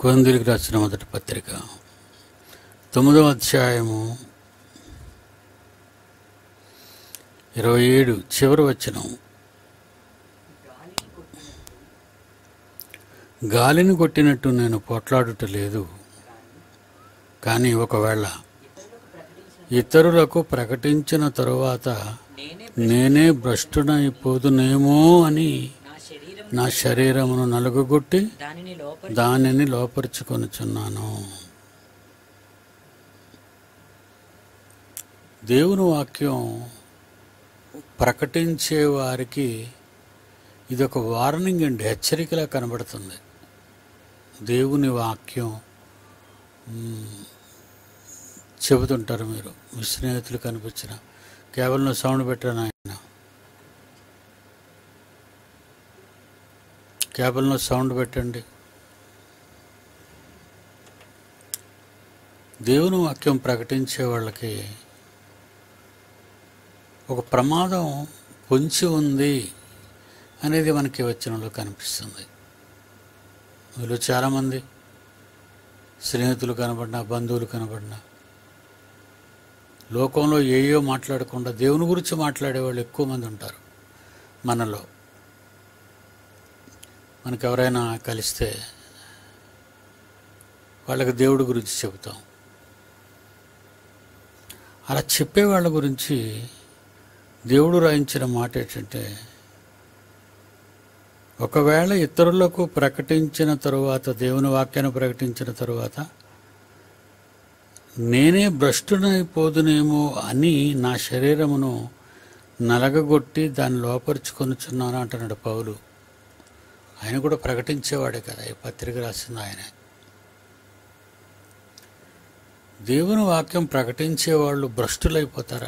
కొందిరికి రాసిన మొదటి పత్రిక తొమ్మిదవ అధ్యాయము ఇరవై ఏడు చివరి వచనం గాలిని కొట్టినట్టు నేను పోట్లాడుట లేదు కానీ ఒకవేళ ఇతరులకు ప్రకటించిన తరువాత నేనే నేనే భ్రష్టునైపోదునేమో అని నా శరీరం నా శరీరమును నలుగుగొట్టి దానిని లోపల దానిని లోపరుచుకొనుచున్నాను దేవుని వాక్యం ప్రకటించే వారికి ఇది ఒక వార్నింగ్ అండి హెచ్చరికలా కనబడుతుంది దేవుని వాక్యం మ్, చెబుతుంటారు మీరు మీ స్నేహితులు కనిపించిన కేవలం సౌండ్ పెట్టాను ఆయన కేబుల్లో సౌండ్ పెట్టండి దేవుని వాక్యం ప్రకటించే వాళ్ళకి ఒక ప్రమాదం పొంచి ఉంది అనేది మనకి వచనంలో కనిపిస్తుంది మీలో చాలామంది స్నేహితులు కనబడినా బంధువులు కనబడినా లోకంలో ఏయో మాట్లాడకుండా దేవుని గురించి మాట్లాడే వాళ్ళు ఎక్కువ మంది ఉంటారు మనలో మనకు ఎవరైనా కలిస్తే వాళ్ళకి దేవుడి గురించి చెబుతాం అలా చెప్పే వాళ్ళ గురించి దేవుడు రాయించిన మాట ఏంటంటే ఒకవేళ ఇతరులకు ప్రకటించిన తరువాత దేవుని వాక్యాన్ని ప్రకటించిన తరువాత నేనే భ్రష్టునైపోదునేమో అని నా శరీరమును నలగగొట్టి దాన్ని లోపరుచుకొనుచున్నాను అంటున్నాడు పౌలు ఆయన కూడా ప్రకటించేవాడే కదా ఈ పత్రిక రాసింది ఆయనే దేవుని వాక్యం ప్రకటించే వాళ్ళు భ్రష్టులైపోతారా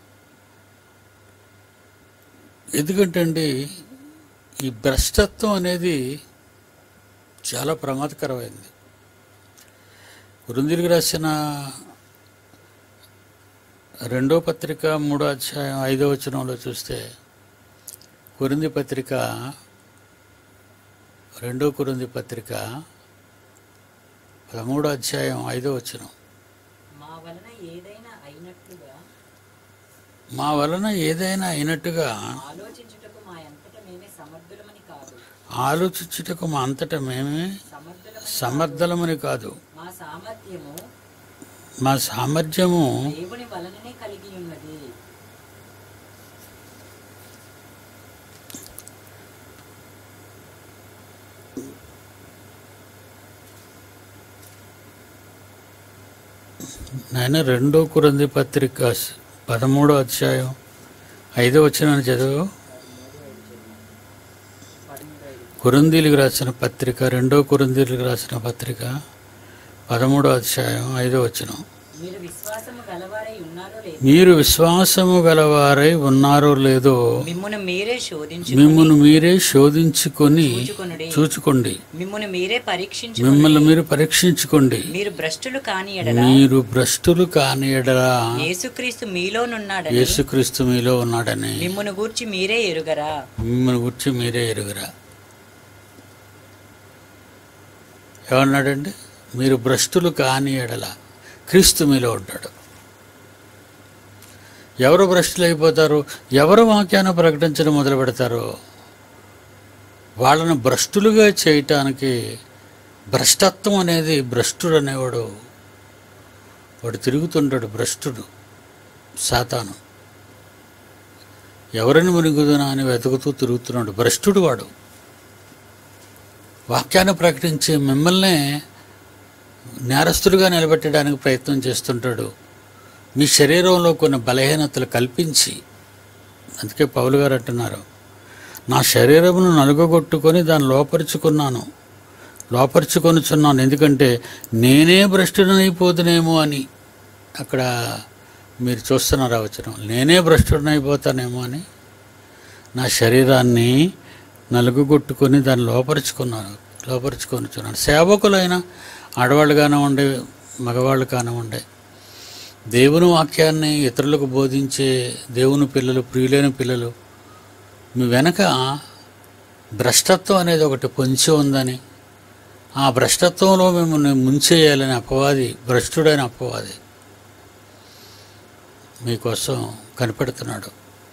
ఎందుకంటే అండి ఈ భ్రష్టత్వం అనేది చాలా ప్రమాదకరమైంది వృందిరికి రాసిన రెండో పత్రిక మూడో అధ్యాయం ఐదో వచనంలో చూస్తే కురింది పత్రిక రెండో కురింది పత్రిక పదమూడో అధ్యాయం ఐదో వచనం మా వలన ఏదైనా అయినట్లుగా మా వలన ఏదైనా అయినట్టుగా ఆలోచించుటకు మా అంతట మేమే సమర్థులమని కాదు ఆలోచించుటకు మా అంతటా మేమే సమర్థులమని సమర్థలమని కాదు మా సామర్థ్యము మా సామర్థ్యము దేవుని వలననే కలిగి ఉన్నది నాయన రెండో కురంది పత్రిక స్- పదమూడో అధ్యాయం ఐదో వచ్చిన చదువు కురందీలకు రాసిన పత్రిక రెండో కురందీలకు రాసిన పత్రిక పదమూడో అధ్యాయం ఐదో వచనం మీరు విశ్వాసము గలవారై ఉన్నారో లేదు మీరు విశ్వాసము గలవారై ఉన్నారో లేదో మిమ్మును మీరే శోధించు మిమ్మల్ని మీరే శోధించుకొని చూచుకొనుడి చూచుకోండి మిమ్మును మీరే పరీక్షించు మిమ్మల్ని మీరు పరీక్షించుకోండి మీరు భ్రష్టులు కాని ఎడల మీరు భ్రష్టులు కాని ఎడలా యేసుక్రీస్తు మీలోనున్నాడని యేసుక్రీస్తు మీలో ఉన్నాడని మిమ్మును గూర్చి మీరే ఎరుగరా మిమ్మల్ని గురించి మీరే ఎరుగురా ఏమన్నాడండి మీరు భ్రష్టులు కాని ఎడల క్రీస్తు మీలో ఉంటాడు ఎవరు భ్రష్టులు అయిపోతారు ఎవరు వాక్యాన్ని ప్రకటించడం మొదలు పెడతారు వాళ్ళను భ్రష్టులుగా చేయటానికి భ్రష్టత్వం అనేది భ్రష్టుడు అనేవాడు వాడు తిరుగుతుంటాడు భ్రష్టుడు సాతాను ఎవరిని మునిగుదనా అని వెతుకుతూ తిరుగుతున్నాడు భ్రష్టుడు వాడు వాక్యాన్ని ప్రకటించి మిమ్మల్నే నేరస్తులుగా నిలబెట్టడానికి ప్రయత్నం చేస్తుంటాడు మీ శరీరంలో కొన్ని బలహీనతలు కల్పించి అందుకే పౌలు గారు అంటున్నారు నా శరీరమును నలుగగొట్టుకొని దాన్ని లోపరుచుకున్నాను లోపరుచుకొనుచున్నాను ఎందుకంటే నేనే భ్రష్టుడనైపోతునేమో అని అక్కడ మీరు చూస్తున్నారు ఆ వచనం నేనే భ్రష్టుడనైపోతానేమో అని నా శరీరాన్ని నలుగుగొట్టుకొని దాన్ని లోపరుచుకున్నాను లోపరుచుకొనుచున్నాను సేవకులైన ఆడవాళ్ళు కానివ్వండి మగవాళ్ళు కానివ్వండి దేవుని వాక్యాన్ని ఇతరులకు బోధించే దేవుని పిల్లలు ప్రియులైన పిల్లలు మీ వెనక భ్రష్టత్వం అనేది ఒకటి పొంచి ఉందని ఆ భ్రష్టత్వంలో మిమ్మల్ని ముంచేయాలని అపవాది భ్రష్టుడైన అపవాది మీకోసం కనిపెడుతున్నాడు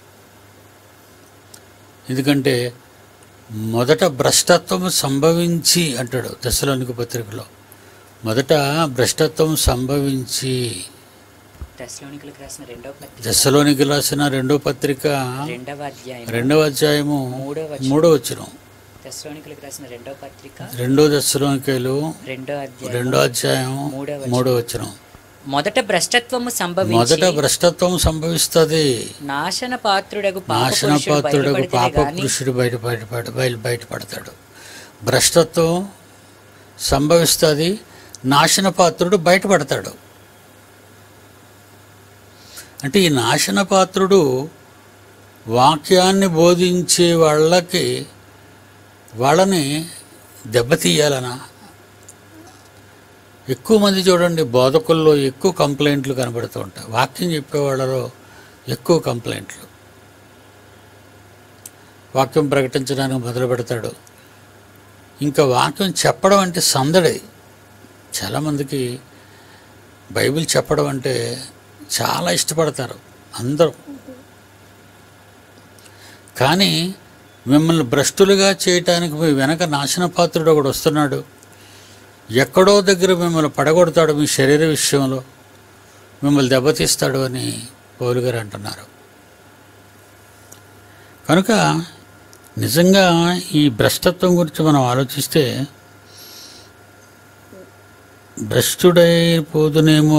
ఎందుకంటే మొదట భ్రష్టత్వం సంభవించి అంటాడు దశలోనికి పత్రికలో మొదట భ్రష్టత్వం సంభవించి దశలోనికులకు రాసిన రెండవ పత్రిక దశలోనికి రాసిన రెండో పత్రిక రెండవ అధ్యాయం రెండవ అధ్యాయము మూడవ వచనం. మూడో వచ్చిన దశలోనికులకు రాసిన రెండవ పత్రిక రెండో దశలోనికలు రెండో అధ్యాయం రెండో అధ్యాయం మూడవ వచనం. మూడో వచ్చిన మొదట భ్రష్టత్వము సంభవించి మొదట భ్రష్టత్వం సంభవిస్తుంది నాశన పాత్రుడగు నాశన పాత్రుడకు పాప పురుషుడు బయట బయటపడ బయలు బయటపడతాడు భ్రష్టత్వం సంభవిస్తుంది నాశన పాత్రుడు బయటపడతాడు అంటే ఈ నాశన పాత్రుడు వాక్యాన్ని బోధించే వాళ్ళకి వాళ్ళని దెబ్బతీయాలనా ఎక్కువ మంది చూడండి బోధకుల్లో ఎక్కువ కంప్లైంట్లు కనబడుతూ ఉంటాయి వాక్యం చెప్పే వాళ్ళలో ఎక్కువ కంప్లైంట్లు వాక్యం ప్రకటించడానికి మొదలు పెడతాడు ఇంకా వాక్యం చెప్పడం అంటే సందడి చాలామందికి బైబిల్ చెప్పడం అంటే చాలా ఇష్టపడతారు అందరూ కానీ మిమ్మల్ని భ్రష్టులుగా చేయటానికి మీ వెనక నాశన పాత్రుడు ఒకడు వస్తున్నాడు ఎక్కడో దగ్గర మిమ్మల్ని పడగొడతాడు మీ శరీర విషయంలో మిమ్మల్ని దెబ్బతీస్తాడు అని పౌలు గారు అంటున్నారు కనుక నిజంగా ఈ భ్రష్టత్వం గురించి మనం ఆలోచిస్తే భ్రష్టుడైపోదునేమో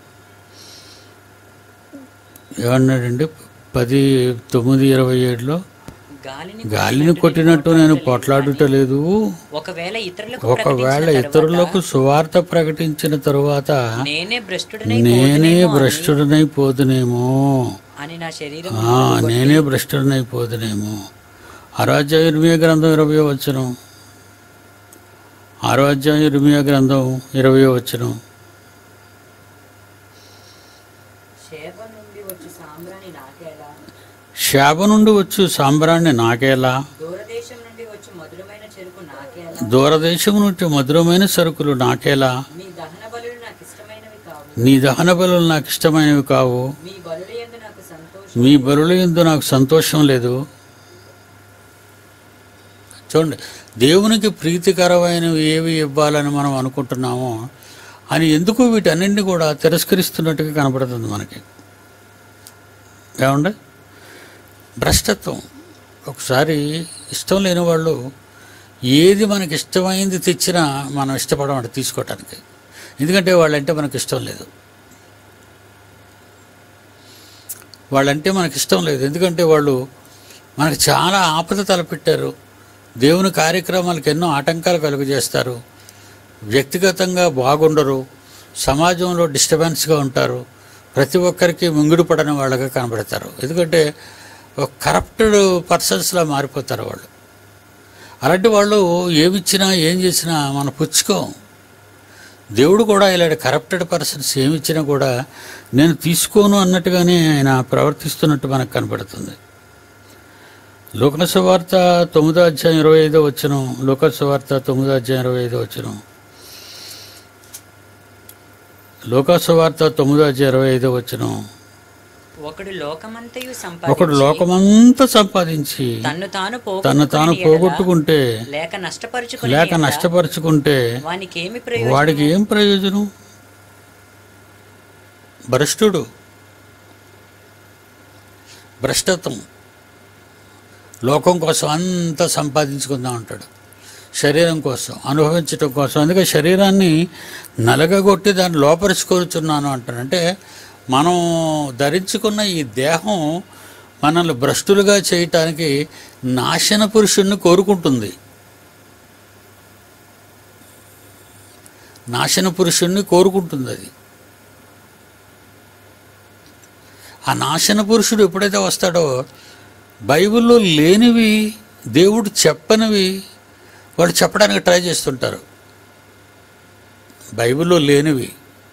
ఏమన్నాడండి పది తొమ్మిది ఇరవై ఏడులో గాలిని గాలిని కొట్టినట్టు నేను పొట్లాడుటలేదు ఒకవేళ ఇతరులకు ఒకవేళ ప్రకటించిన ఇతరులకు సువార్త ప్రకటించిన తరువాత తరువాత నేనే భ్రష్టుడనై నేనే పోదునేమో భ్రష్టుడనైపోదునేమో అని నా శరీరం ఆ, నేనే భ్రష్టుడనైపోదునేమో ఆరాధ్యాయ ఇర్మియా గ్రంథం ఇరవై వచ్చనం ఆరాధ్యాయ ఇర్మియా గ్రంథం ఇరవై వచ్చనం శేబ నుండి వచ్చి సాంబ్రాణి నాకేలా శాప నుండి వచ్చు సాంబ్రాన్ని నాకేలా దూరదేశం నుండి వచ్చి మధురమైన చెరుకు నాకేలా దూరదేశం నుండి మధురమైన సరుకులు నాకేలా మీ దహన బలులు నాకు ఇష్టమైనవి కావు నీ దహన బలులు నాకు ఇష్టమైనవి కావు మీ బలుల యందు నాకు సంతోషం మీ బరుల ఎందు నాకు సంతోషం లేదు చూడండి దేవునికి ప్రీతికరమైనవి ఏవి ఇవ్వాలని మనం అనుకుంటున్నామో అని ఎందుకు వీటన్నింటినీ కూడా తిరస్కరిస్తున్నట్టుగా కనపడుతుంది మనకి ఏమండి భ్రష్టత్వం ఒకసారి ఇష్టం లేని వాళ్ళు ఏది మనకి ఇష్టమైంది తెచ్చినా మనం ఇష్టపడమంట తీసుకోవటానికి ఎందుకంటే వాళ్ళంటే మనకి ఇష్టం లేదు వాళ్ళంటే మనకి ఇష్టం లేదు ఎందుకంటే వాళ్ళు మనకు చాలా ఆపద తలపెట్టారు దేవుని కార్యక్రమాలకు ఎన్నో ఆటంకాలు కలుగజేస్తారు వ్యక్తిగతంగా బాగుండరు సమాజంలో డిస్టర్బెన్స్గా ఉంటారు ప్రతి ఒక్కరికి మింగుడు పడని వాళ్ళగా కనబడతారు ఎందుకంటే ఒక కరప్టెడ్ పర్సన్స్లా మారిపోతారు వాళ్ళు అలాంటి వాళ్ళు ఏమిచ్చినా ఏం చేసినా మనం పుచ్చుకోం దేవుడు కూడా ఇలాంటి కరప్టెడ్ పర్సన్స్ ఏమిచ్చినా కూడా నేను తీసుకోను అన్నట్టుగానే ఆయన ప్రవర్తిస్తున్నట్టు మనకు కనపడుతుంది లోకసు వార్త తొమ్మిదో అధ్యాయం ఇరవై ఐదో వచ్చిన లోకసు వార్త తొమ్మిదో అధ్యాయం ఇరవై ఐదో వచ్చిన లోకాసు వార్త తొమ్మిదో అధ్యాయం ఇరవై ఐదో వచ్చిన ఒకడు లోకమంతయు ఒకడు సంపాదించి లోకమంతా సంపాదించి తన్ను తాను తను తాను పోగొట్టుకొనిన ఎడల, పోగొట్టుకుంటే లేక నష్టపరుచుకుని లేక నష్టపరుచుకుంటే వానికి ఏమి ప్రయోజనం వాడికి ఏం ప్రయోజనం భ్రష్టుడు భ్రష్టత్వం లోకం కోసం అంతా సంపాదించుకుందాం అంటాడు శరీరం కోసం అనుభవించటం కోసం అందుకే శరీరాన్ని నలగగొట్టి దాన్ని లోపరుచుకొచ్చున్నాను అంటాడు అంటే మనం ధరించుకున్న ఈ దేహం మనల్ని భ్రష్టులుగా చేయటానికి నాశన పురుషుణ్ణి కోరుకుంటుంది నాశన పురుషుణ్ణి కోరుకుంటుంది అది ఆ నాశన పురుషుడు ఎప్పుడైతే వస్తాడో బైబిల్లో లేనివి దేవుడు చెప్పనివి వాళ్ళు చెప్పడానికి ట్రై చేస్తుంటారు బైబిల్లో లేనివి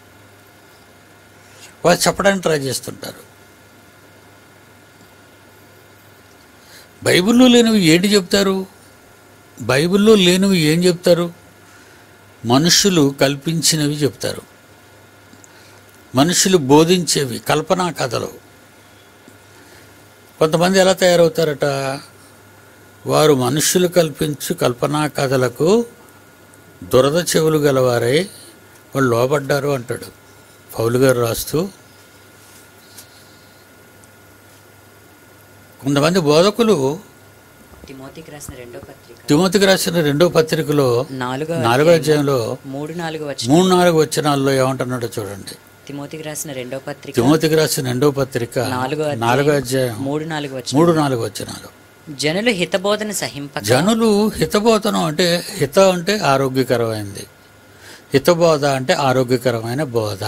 వాళ్ళు చెప్పడానికి ట్రై చేస్తుంటారు బైబిల్లో లేనివి ఏంటి చెప్తారు బైబిల్లో లేనివి ఏం చెప్తారు మనుషులు కల్పించినవి చెప్తారు మనుషులు బోధించేవి కల్పనా కథలు కొంతమంది ఎలా తయారవుతారట వారు మనుషులు కల్పించు కల్పనా కథలకు దురద చెవులు గలవారై వాళ్ళు లోబడ్డారు అంటాడు పౌలు గారు రాస్తూ కొంతమంది బోధకులు తిమోతికి రాసిన రెండో పత్రిక తిమోతికి రాసిన రెండో పత్రికలో నాలుగో నాలుగో అధ్యాయంలో మూడు నాలుగు వచ్చిన మూడు నాలుగు వచనాల్లో ఏమంటున్నాడో చూడండి తిమోతికి రాసిన రెండో పత్రిక తిమోతికి రాసిన రెండో పత్రిక నాలుగో అధ్యాయం, నాలుగో అధ్యాయం మూడు నాలుగు వచ్చిన మూడు నాలుగు వచనాలు జనులు హితబోధన సహింపక జనులు హితబోధనం అంటే హిత అంటే ఆరోగ్యకరమైనది హితబోధ అంటే ఆరోగ్యకరమైన బోధ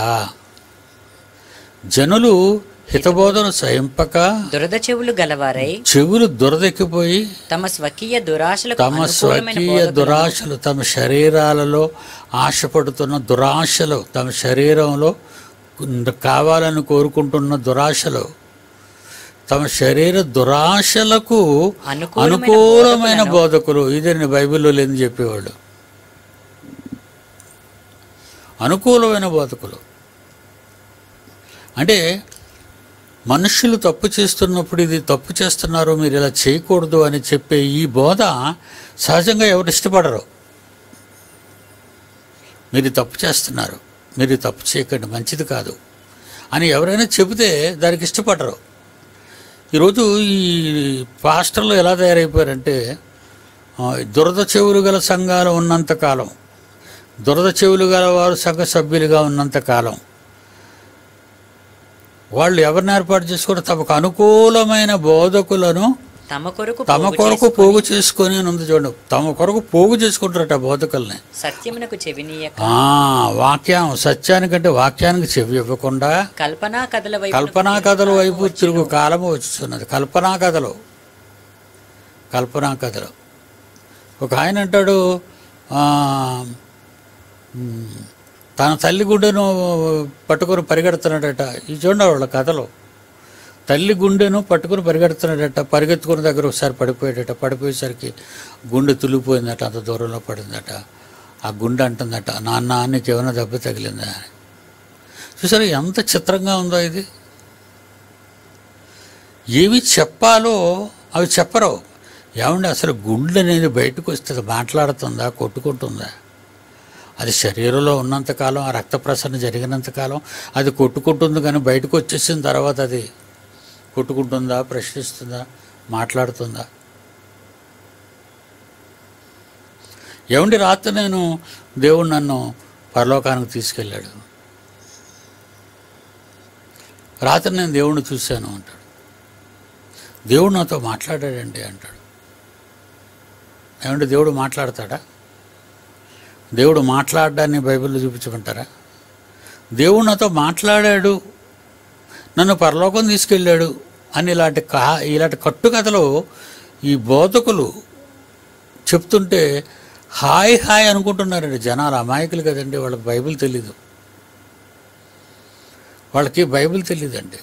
జనులు హితబోధను సహింపక దురద చెవులు గలవారై చెవులు దురదెక్కిపోయి తమ స్వకీయ దురాశలకు తమ అనుకూలమైన స్వకీయ బోధకులను దురాశలు తమ శరీరాలలో ఆశపడుతున్న దురాశలు తమ శరీరంలో కావాలని కోరుకుంటున్న దురాశలు తమ శరీర దురాశలకు అనుకూలమైన అనుకూలమైన బోధకులు ఇదే బైబిల్లో లేని చెప్పేవాళ్ళు అనుకూలమైన బోధకులు అంటే మనుషులు తప్పు చేస్తున్నప్పుడు ఇది తప్పు చేస్తున్నారు మీరు ఇలా చేయకూడదు అని చెప్పే ఈ బోధ సహజంగా ఎవరు ఇష్టపడరు మీరు తప్పు చేస్తున్నారు మీరు తప్పు చేయకండి మంచిది కాదు అని ఎవరైనా చెబితే దానికి ఇష్టపడరు ఈరోజు ఈ పాస్టర్లు ఎలా తయారైపోయారంటే ఆ, దురద చెవులు గల సంఘాలు ఉన్నంతకాలం దురద చెవులు గల వారు సంఘ సభ్యులుగా ఉన్నంతకాలం వాళ్ళు ఎవరిని ఏర్పాటు చేసుకోవడం తమకు అనుకూలమైన బోధకులను తమ కొరకు తమ పోగు కొరకు చేసుకొని పోగు చేసుకొని అని ఉంది చూడండి తమ కొరకు పోగు చేసుకుంటారట బోధకుల్ని సత్యమునకు చెవినీయక ఆ, వాక్యం సత్యానికంటే వాక్యానికి చెవి ఇవ్వకుండా కల్పనా కథల వైపు కల్పనా కథల వైపు తిరుగు కాలము వచ్చుతున్నది కల్పనా కథలు కల్పనా కథలు ఒక ఆయన అంటాడు ఆ, మ్, తన తల్లి గుండెను పట్టుకొని పరిగెడుతున్నాడట ఇది చూడండి వాళ్ళ కథలు తల్లి గుండెను పట్టుకొని పరిగెడుతున్నాడట పరిగెత్తుకున్న దగ్గర ఒకసారి పడిపోయాడట పడిపోయేసరికి గుండె తులిపోయిందట అంత దూరంలో పడిందట ఆ గుండె అంటుందట నాన్న నీకు ఏమైనా దెబ్బ తగిలిందా అని చూసారా ఎంత చిత్రంగా ఉందో ఇది ఏవి చెప్పాలో అవి చెప్పరు ఏమండి అసలు గుండె అనేది బయటకు వస్తుంది మాట్లాడుతుందా కొట్టుకుంటుందా అది శరీరంలో ఉన్నంతకాలం ఆ రక్త ప్రసరణ జరిగినంతకాలం అది కొట్టుకుంటుంది కానీ బయటకు వచ్చేసిన తర్వాత అది కొట్టుకుంటుందా ప్రశ్నిస్తుందా మాట్లాడుతుందా ఏమండి రాత్రి నేను దేవుడు నన్ను పరలోకానికి తీసుకెళ్ళాడు రాత్రి నేను దేవుణ్ణి చూశాను అంటాడు దేవుడు నాతో మాట్లాడాడండి అంటాడు ఏమంటే దేవుడు మాట్లాడతాడా దేవుడు మాట్లాడడాన్ని బైబిల్లో చూపించమంటారా దేవుడు నాతో మాట్లాడాడు నన్ను పరలోకం తీసుకెళ్ళాడు అని ఇలాంటి కా ఇలాంటి కట్టుకథలు ఈ బోధకులు చెప్తుంటే హాయ్ హాయ్ అనుకుంటున్నారండి జనాలు అమాయకులు కదండి వాళ్ళకి బైబిల్ తెలీదు వాళ్ళకి బైబిల్ తెలియదండి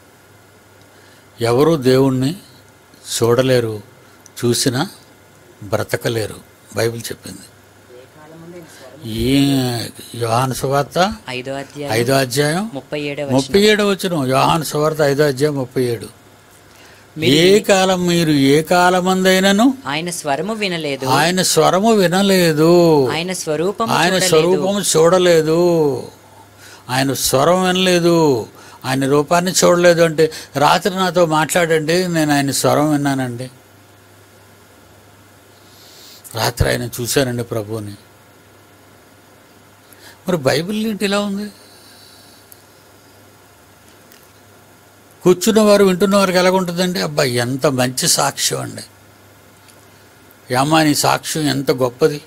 ఎవరు దేవుణ్ణి చూడలేరు చూసినా బ్రతకలేరు బైబిల్ చెప్పింది ఈ యోహాను సువార్త ఐదో అధ్యాయం ఐదో అధ్యాయం ముప్పై ఏడవ ముప్పై ఏడు వచ్చిన యోహాను సువార్త ఐదో అధ్యాయం ముప్పై ఏడు ఏ కాలం మీరు ఏ కాలమందైనను ఆయన స్వరము వినలేదు ఆయన స్వరము వినలేదు ఆయన స్వరూపము ఆయన చూడలేదు స్వరూపము చూడలేదు ఆయన స్వరం వినలేదు ఆయన రూపాన్ని చూడలేదు అంటే రాత్రి నాతో మాట్లాడండి నేను ఆయన స్వరం విన్నానండి రాత్రి ఆయన చూశానండి ప్రభువుని మరి బైబిల్ ఏంటి ఇలా ఉంది కూర్చున్న వారు వింటున్న వారికి ఎలాగుంటుందండి అబ్బా ఎంత మంచి సాక్ష్యం అండి యామా నీ సాక్ష్యం ఎంత గొప్పది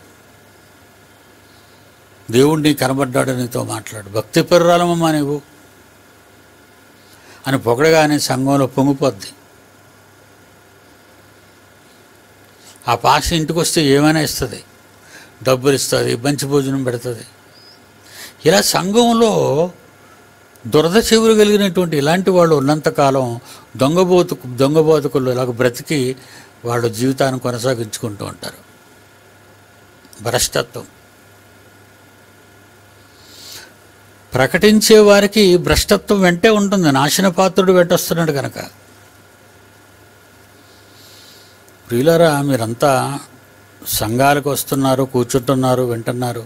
దేవుడు నీ కనబడ్డాడు నీతో మాట్లాడు భక్తి పెర్రాలమ్మా నీవు అని పొగడగానే సంఘంలో పొంగిపోద్ది ఆ పాష ఇంటికి వస్తే ఏమైనా ఇస్తుంది డబ్బులు ఇస్తుంది మంచి భోజనం పెడుతుంది ఇలా సంఘంలో దురద చెవులు కలిగినటువంటి ఇలాంటి వాళ్ళు ఉన్నంతకాలం దొంగబోతు దొంగబోతుకులు ఇలాగ బ్రతికి వాళ్ళ జీవితాన్ని కొనసాగించుకుంటూ ఉంటారు భ్రష్టత్వం ప్రకటించే వారికి భ్రష్టత్వం వెంటే ఉంటుంది నాశనపాత్రుడు వెంటొస్తున్నాడు కనుక ప్రియులారా మీరంతా సంఘాలకు వస్తున్నారు కూర్చుంటున్నారు వింటున్నారు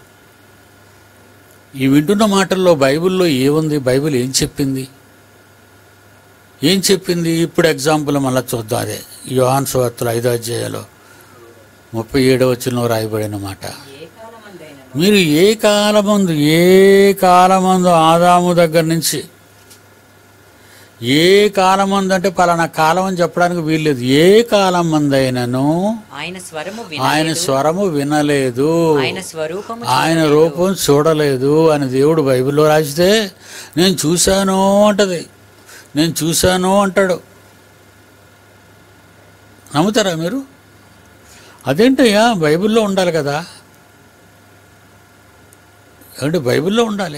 ఈ వింటున్న మాటల్లో బైబిల్లో ఏముంది బైబిల్ ఏం చెప్పింది ఏం చెప్పింది ఇప్పుడు ఎగ్జాంపుల్ మళ్ళీ చూద్దాం అదే యోహాన్ సువార్తలు ఐదో అధ్యాయంలో ముప్పై ఏడవ వచ్చిన రాయబడిన మాట ఏ కాలమందైనను మీరు ఏ కాలమందు ఏ కాలమందు ఆదాము దగ్గర నుంచి ఏ కాలమందు అంటే పలానా కాలం అని చెప్పడానికి వీల్లేదు ఏ కాలం మందైనను ఆయన స్వరము ఆయన వినలేదు స్వరము వినలేదు ఆయన స్వరూపము ఆయన చూడలేదు. రూపం చూడలేదు అని దేవుడు బైబిల్లో రాసితే నేను చూశాను అంటది నేను చూశాను అంటాడు నమ్ముతారా మీరు అదేంటయ్యా బైబిల్లో ఉండాలి కదా ఏమంటే బైబిల్లో ఉండాలి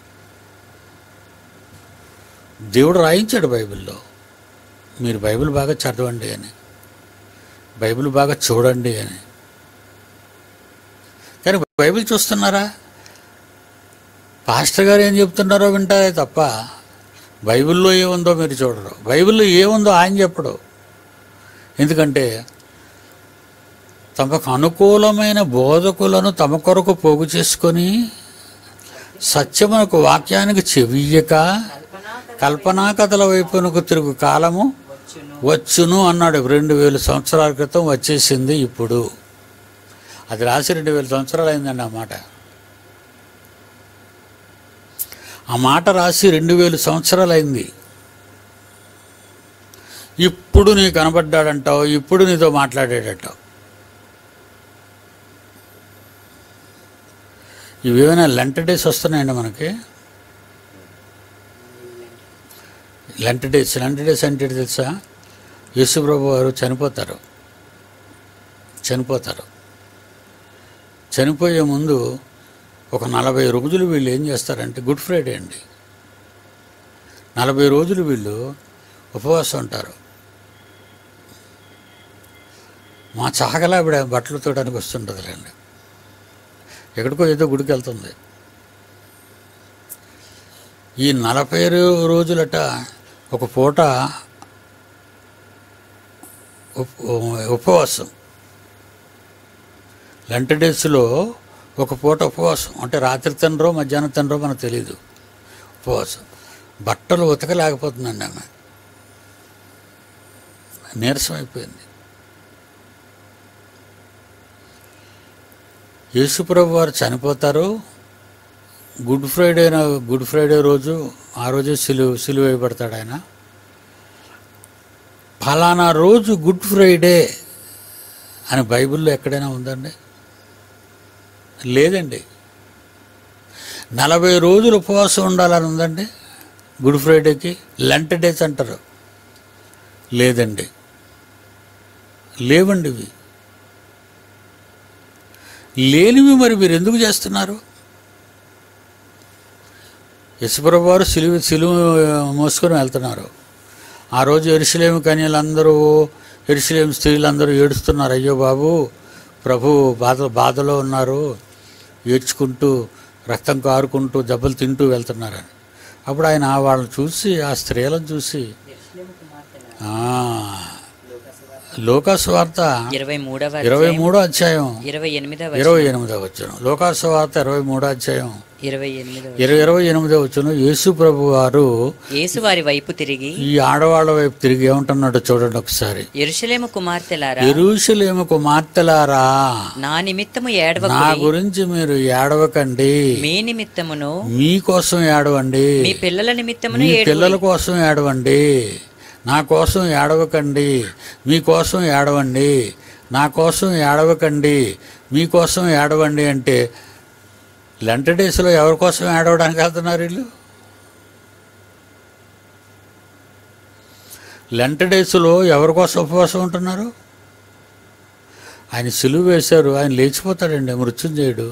దేవుడు రాయించాడు బైబిల్లో మీరు బైబిల్ బాగా చదవండి అని బైబిల్ బాగా చూడండి అని కానీ బైబిల్ చూస్తున్నారా పాస్టర్ గారు ఏం చెప్తున్నారో వింటారే తప్ప బైబిల్లో ఏముందో మీరు చూడరు బైబిల్లో ఏముందో ఆయన చెప్పడు ఎందుకంటే తమకు అనుకూలమైన బోధకులను తమ కొరకు పోగు చేసుకొని సత్యమునకు వాక్యానికి చెవియ్యక కల్పనా కల్పనా కథల వైపునకు తిరుగు కాలము వచ్చును వచ్చును అన్నాడు రెండు వేల సంవత్సరాల క్రితం వచ్చేసింది ఇప్పుడు అది రాసి రెండు వేల సంవత్సరాలు అయిందండి ఆ మాట ఆ మాట రాసి రెండు వేల సంవత్సరాలు అయింది ఇప్పుడు నీ కనబడ్డాడంటావు ఇప్పుడు నీతో మాట్లాడాడంటావు ఇవేమైనా లెంట డేస్ వస్తున్నాయండి మనకి లెంట డేస్ లెంట డేస్ అంటే ఏంటి తెలుసా యేసుప్రభు వారు చనిపోతారు చనిపోతారు చనిపోయే ముందు ఒక నలభై రోజులు వీళ్ళు ఏం చేస్తారంటే గుడ్ ఫ్రైడే అండి నలభై రోజులు వీళ్ళు ఉపవాసం ఉంటారు మా చాకలా ఆవిడ బట్టలు తోడానికి వస్తుంటుందిలేండి ఎక్కడికో ఏదో గుడికి వెళ్తుంది ఈ నలభై రో- రోజులట ఒక పూట ఉప్- ఉపవాసం లెంట డేస్లో ఒక పూట ఉపవాసం అంటే రాత్రి తినరో మధ్యాహ్నం తినరో మనకు తెలియదు ఉపవాసం బట్టలు ఉతకలేకపోతుందండి ఆమె నీరసం అయిపోయింది యేసుప్రభు వారు చనిపోతారు గుడ్ ఫ్రైడే నా- గుడ్ ఫ్రైడే రోజు ఆ రోజే సిలువ సిలువ వేయబడతాడు ఆయన ఫలానా రోజు గుడ్ ఫ్రైడే అని బైబిల్లో ఎక్కడైనా ఉందండి లేదండి నలభై రోజులు ఉపవాసం ఉండాలని ఉందండి గుడ్ ఫ్రైడేకి లెంట్ డేస్ అంటారు లేదండి లేవండి ఇవి లేనివి మరి మీరు ఎందుకు చేస్తున్నారు యశుప్రభు వారు సిలువ సిలువ మోసుకొని వెళ్తున్నారు ఆ రోజు ఎరుసలేము కన్యలందరూ ఎరుసలేం స్త్రీలందరూ ఏడుస్తున్నారు అయ్యో బాబు ప్రభు బాధ బాధలో ఉన్నారు ఏడ్చుకుంటూ రక్తం కారుకుంటూ దెబ్బలు తింటూ వెళ్తున్నారని అప్పుడు ఆయన వాళ్ళని చూసి ఆ స్త్రీలను చూసి యెరూషలేము కుమార్తెల ఆ, లోకాసు వార్త ఇరవై మూడవ ఇరవై మూడో అధ్యాయం ఇరవై ఎనిమిదవ ఇరవై ఎనిమిదో వచ్చును లోకాసు వార్త ఇరవై మూడో అధ్యాయం ఇరవై ఎనిమిదవ ఇరవై ఇరవై ఎనిమిదో వచ్చును యేసు ప్రభు వారు యేసు వారి వైపు తిరిగి ఈ ఆడవాళ్ళ వైపు తిరిగి ఏమంటున్నాడు చూడండి ఒకసారి ఎరుషలేము కుమార్తెలారా ఎరుషలేము కుమార్తెలారా నా నిమిత్తము ఏడవ నా గురించి మీరు ఏడవకండి మీ నిమిత్తమును మీకోసం ఏడవండి మీ పిల్లల నిమిత్తమును మీ ఏడు పిల్లల కోసం ఏడవండి నా కోసం ఏడవకండి మీకోసం ఏడవండి నా కోసం ఏడవకండి మీకోసం ఏడవండి అంటే లెంట డేస్లో ఎవరి కోసం ఏడవడానికి వెళ్తున్నారు వీళ్ళు లెంట డేస్లో ఎవరి కోసం ఉపవాసం ఉంటున్నారు ఆయన సిలువ వేశారు ఆయన లేచిపోతాడండి మృత్యుంజయుడు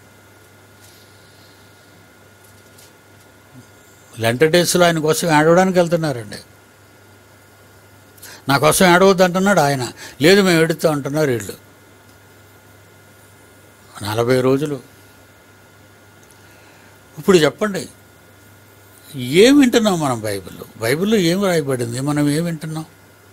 లెంట డేస్లో ఆయన కోసం ఏడవడానికి వెళ్తున్నారండి నా కోసం ఏడవద్దు అంటున్నాడు ఆయన లేదు మేము ఏడుస్తాం అంటున్నారు వీళ్ళు నలభై రోజులు ఇప్పుడు చెప్పండి ఏం వింటున్నాం మనం బైబిల్లో బైబిల్లో ఏం రాయబడింది మనం ఏం వింటున్నాం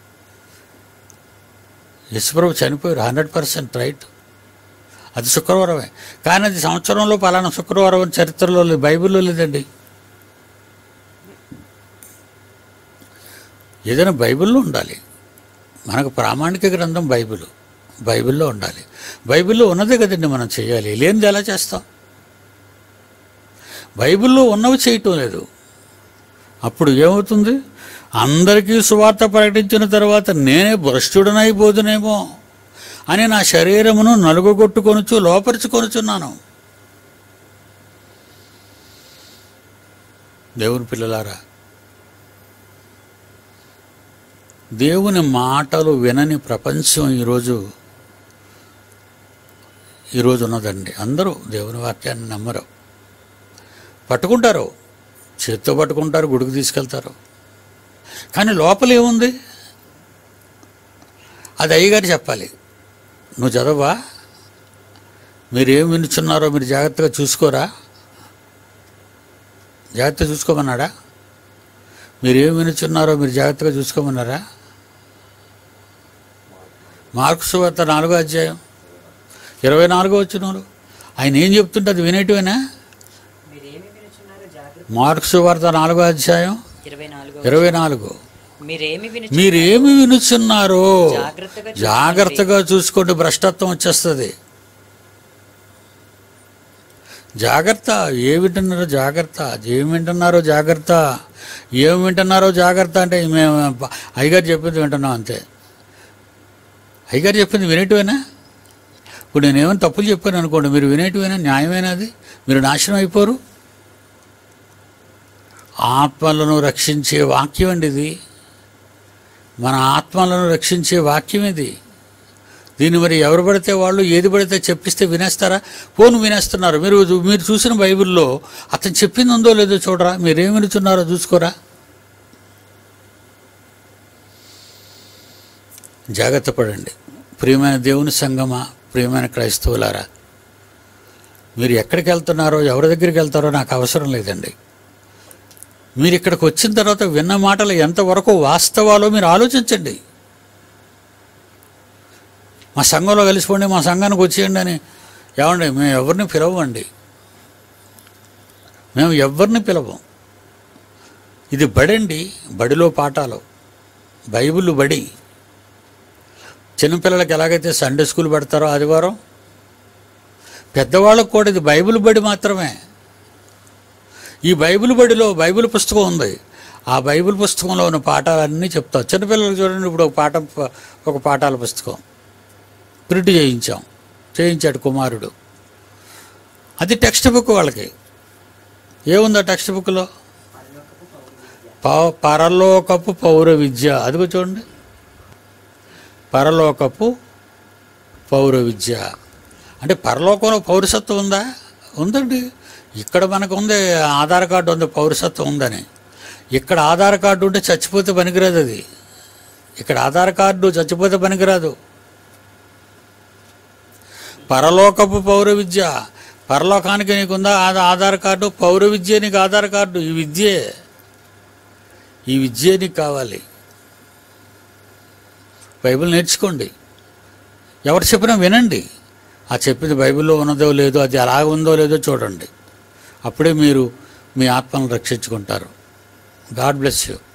యశ్వరావు చనిపోయారు హండ్రెడ్ పర్సెంట్ రైట్ అది శుక్రవారమే కానీ అది సంవత్సరంలో పలానా శుక్రవారం అని చరిత్రలో లేదు బైబిల్లో లేదండి ఏదైనా బైబిల్లో ఉండాలి మనకు ప్రామాణిక గ్రంథం బైబిల్ బైబిల్లో ఉండాలి బైబిల్లో ఉన్నదే కదండి మనం చేయాలి లేనిది ఎలా చేస్తాం బైబిల్లో ఉన్నవి చేయటం లేదు అప్పుడు ఏమవుతుంది అందరికీ సువార్త ప్రకటించిన తర్వాత నేనే భ్రష్టుడనైపోదునేమో అని నా శరీరమును నలుగుగొట్టుకొనుచు లోపరుచుకొనుచున్నాను దేవుని పిల్లలారా దేవుని మాటలు వినని ప్రపంచం ఈరోజు ఈరోజు ఉన్నదండి అందరూ దేవుని వాక్యాన్ని నమ్మరు పట్టుకుంటారు చేత్తో పట్టుకుంటారు గుడికి తీసుకెళ్తారు కానీ లోపల ఏముంది అది అయ్యగారు చెప్పాలి నువ్వు చదవా మీరు ఏం వినుచున్నారో మీరు జాగ్రత్తగా చూసుకోరా జాగ్రత్తగా చూసుకోమన్నాడా మీరు ఏం వినుచున్నారో మీరు జాగ్రత్తగా చూసుకోమన్నారా మార్క్స్ వార్త నాలుగో అధ్యాయం ఇరవై నాలుగో వచ్చినారు ఆయన ఏం చెప్తుంటే అది వినేటివేనా మీరేమి వినుచున్నారో జాగ్రత్త మార్క్స్ వార్త నాలుగో అధ్యాయం ఇరవై నాలుగు ఇరవై నాలుగు మీరేమి వినుచు మీరేమి వినుచున్నారో జాగ్రత్తగా చూసుకోండి. జాగ్రత్తగా చూసుకోండి భ్రష్టత్వం వచ్చేస్తుంది జాగ్రత్త ఏ వింటున్నారో జాగ్రత్త ఏం వింటున్నారో జాగ్రత్త ఏం వింటున్నారో జాగ్రత్త అంటే మేము అయ్యగారు చెప్పింది వింటున్నాం అంతే అయ్యగారు చెప్పింది వినేటివేనా ఇప్పుడు నేనేమైనా తప్పులు చెప్పాను అనుకోండి మీరు వినేటివేనా న్యాయమేనా అది మీరు నాశనం అయిపోరు ఆత్మలను రక్షించే వాక్యం అండి ఇది మన ఆత్మలను రక్షించే వాక్యం ఇది దీన్ని మరి ఎవరు పడితే వాళ్ళు ఏది పడితే చెప్పిస్తే వినేస్తారా ఫోన్ వినేస్తున్నారు మీరు మీరు చూసిన బైబిల్లో అతను చెప్పింది ఉందో లేదో చూడరా మీరేం వినుచున్నారో చూసుకోరా జాగ్రత్త పడండి ప్రియమైన దేవుని సంగమా ప్రియమైన క్రైస్తవులారా మీరు ఎక్కడికి వెళ్తున్నారో ఎవరి దగ్గరికి వెళ్తారో నాకు అవసరం లేదండి మీరు ఇక్కడికి వచ్చిన తర్వాత విన్న మాటలు ఎంతవరకు వాస్తవాలో మీరు ఆలోచించండి మా సంఘంలో కలిసిపోండి మా సంఘానికి వచ్చేయండి అని ఏమండి మేము ఎవరిని పిలవండి మేము ఎవరిని పిలవం ఇది బడండి బడిలో పాఠాలు బైబిల్ బడి చిన్నపిల్లలకి ఎలాగైతే సండే స్కూల్ పెడతారో ఆదివారం పెద్దవాళ్ళకు కూడా ఇది బైబిల్ బడి మాత్రమే ఈ బైబిల్ బడిలో బైబిల్ పుస్తకం ఉంది ఆ బైబిల్ పుస్తకంలో ఉన్న పాఠాలన్నీ చెప్తాం చిన్నపిల్లలకు చూడండి ఇప్పుడు ఒక పాఠం ఒక పాఠాల పుస్తకం ప్రింట్ చేయించాం చేయించాడు కుమారుడు అది టెక్స్ట్ బుక్ వాళ్ళకి ఏముంది ఆ టెక్స్ట్ బుక్లో ప- పరలోకపు పౌర విద్య అదిగో చూడండి పరలోకపు పౌర విద్య అంటే పరలోకంలో పౌరసత్వం ఉందా ఉందండి ఇక్కడ మనకు ఉంది ఆధార్ కార్డు ఉంది పౌరసత్వం ఉందని ఇక్కడ ఆధార్ కార్డు ఉంటే చచ్చిపోతే పనికిరాదు అది ఇక్కడ ఆధార్ కార్డు చచ్చిపోతే పనికిరాదు పరలోకపు పౌర విద్య పరలోకానికి నీకుందా ఆ- ఆధార్ కార్డు పౌర విద్య నీకు ఆధార్ కార్డు ఈ విద్యే ఈ విద్యే నీకు కావాలి బైబిల్ నేర్చుకోండి ఎవరు చెప్పినా వినండి ఆ చెప్పింది బైబిల్లో ఉన్నదో లేదో అది ఎలా ఉందో లేదో చూడండి అప్పుడే మీరు మీ ఆత్మను రక్షించుకుంటారు గాడ్ బ్లెస్ యూ